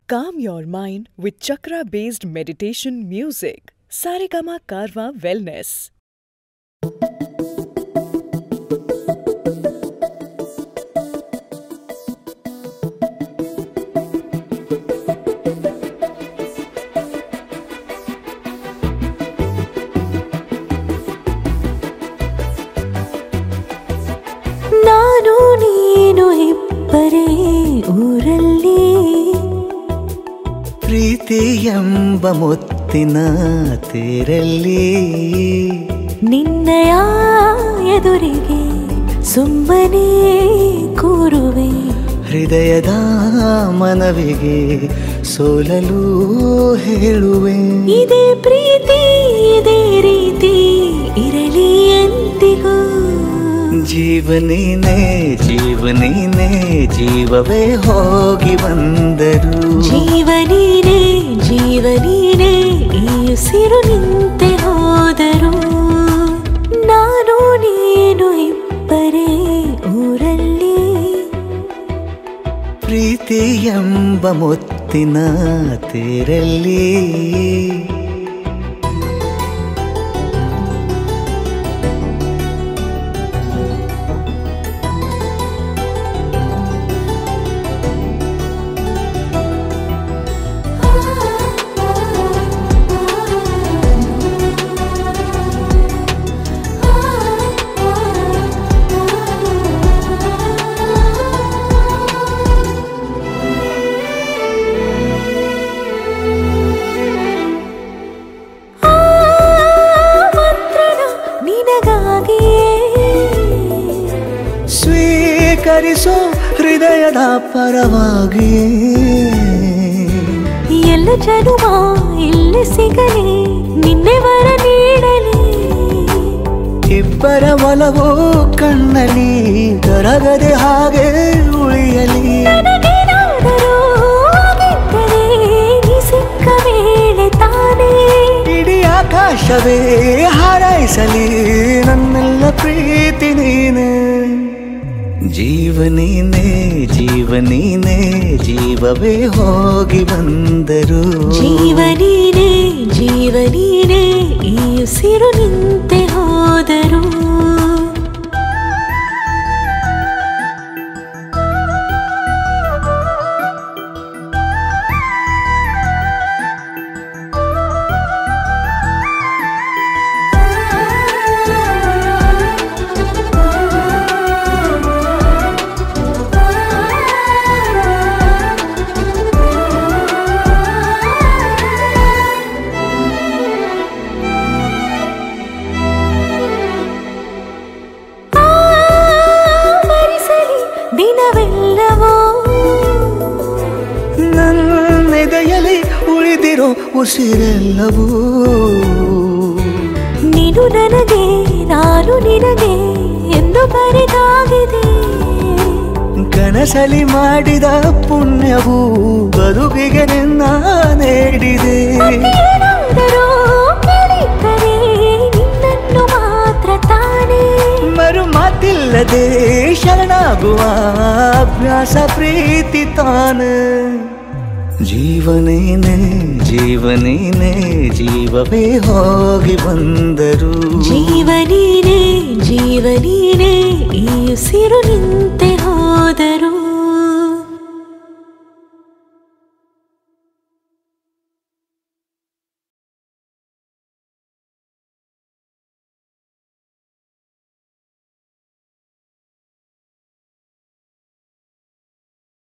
Calm your mind with chakra based meditation music. Saregama Karwa Wellness. ನಾನು ನೀನು ಇಬ್ಬರೇ ಊರಲ್ಲಿ ಪ್ರೀತಿ ಎಂಬ ಮುತ್ತಿನ ತೇರಲ್ಲಿ ನಿನ್ನಯ ಎದುರಿಗೆ ಸುಮ್ಮನೆ ಕೂರುವೆ ಹೃದಯದ ಮನವಿಗೆ ಸೋಲಲು ಹೇಳುವೆ ಇದೇ ಪ್ರೀತಿ ಇದೇ ರೀತಿ ಇರಲಿ ಎಂದಿಗೂ ಜೀವನೇನೆ ಜೀವನೇನೆ ಜೀವವೇ ಹೋಗಿ ಬಂದರು ಜೀವನೀನೇ ಜೀವನೀನೇ ಈ ಉಸಿರು ನಿಂತೆ ಹೋದರು ನಾನು ನೀನು ಇಬ್ಬರೇ ಊರಲ್ಲಿ ಪ್ರೀತಿ ಎಂಬ ಮುತ್ತಿನ ತೇರಲ್ಲಿ ಆ ಮಂತ್ರಣ ನಿನಗಾಗಿಯೇ ಸ್ವೀಕರಿಸೋ ಹೃದಯದ ಪರವಾಗಿ ಎಲ್ಲ ಜನುಮ ಇಲ್ಲಿ ಸಿಗಲಿ ನಿನ್ನೆ ವರ ನೀಡಲಿ ಇಬ್ಬರ ಒಲವು ಕಣ್ಣಲ್ಲಿ ಕರಗದೆ ಹಾಗೆ ಉಳಿಯಲಿ ನನಗೇನಾದರೂ ಆಗಿದ್ದರೆ ನೀ ಸಿಕ್ಕ ವೇಳೆ ತಾನೇ ಇಡೀ ಆಕಾಶವೇ ಹಾರೈಸಲಿ ನನ್ನೆಲ್ಲ ಪ್ರೀತಿ ನೀನೆ ಜೀವನೀನೇ ಜೀವನೀನೇ ಜೀವವೇ ಹೋಗಿ ಬಂದರು ಜೀವನೀನೇ ಜೀವನೀನೇ ಈ ಉಸಿರು ನಿಂತೆ ಹೋದರು ಆ ಮರಿಸಲಿ ದಿನವೆಲ್ಲವೋ ನನ್ನೆದೆಯಲಿ ಉಳಿದಿರೋ ಉಸಿರೆಲ್ಲವೂ ನೀನು ನನಗೆ ನಾನು ನಿನಗೆ ಎಂದು ಬರೆದಾಗಿದೆ ಕನಸಲಿ ಮಾಡಿದ ಪುಣ್ಯವು ಬದುಕಿಗೆ ನಿನ್ನ ನೀಡಿದೆ ಏನಾದರೂ ಕೇಳಿದ್ದರೆ ನಿನ್ನನ್ನು ಮಾತ್ರ ತಾನೇ ಮರು ಮಾತಿಲ್ಲದೆ ಶರಣಾಗುವ ಅಭ್ಯಾಸ ಪ್ರೀತಿ ತಾನ ಜೀವನೇನೆ ಜೀವನೇನೆ ಜೀವವೇ ಹೋಗಿ ಬಂದರು ಜೀವನೀನೇ ಜೀವನೀನೇ ಈ ಉಸಿರು ನಿಂತೆ ಹೋದರು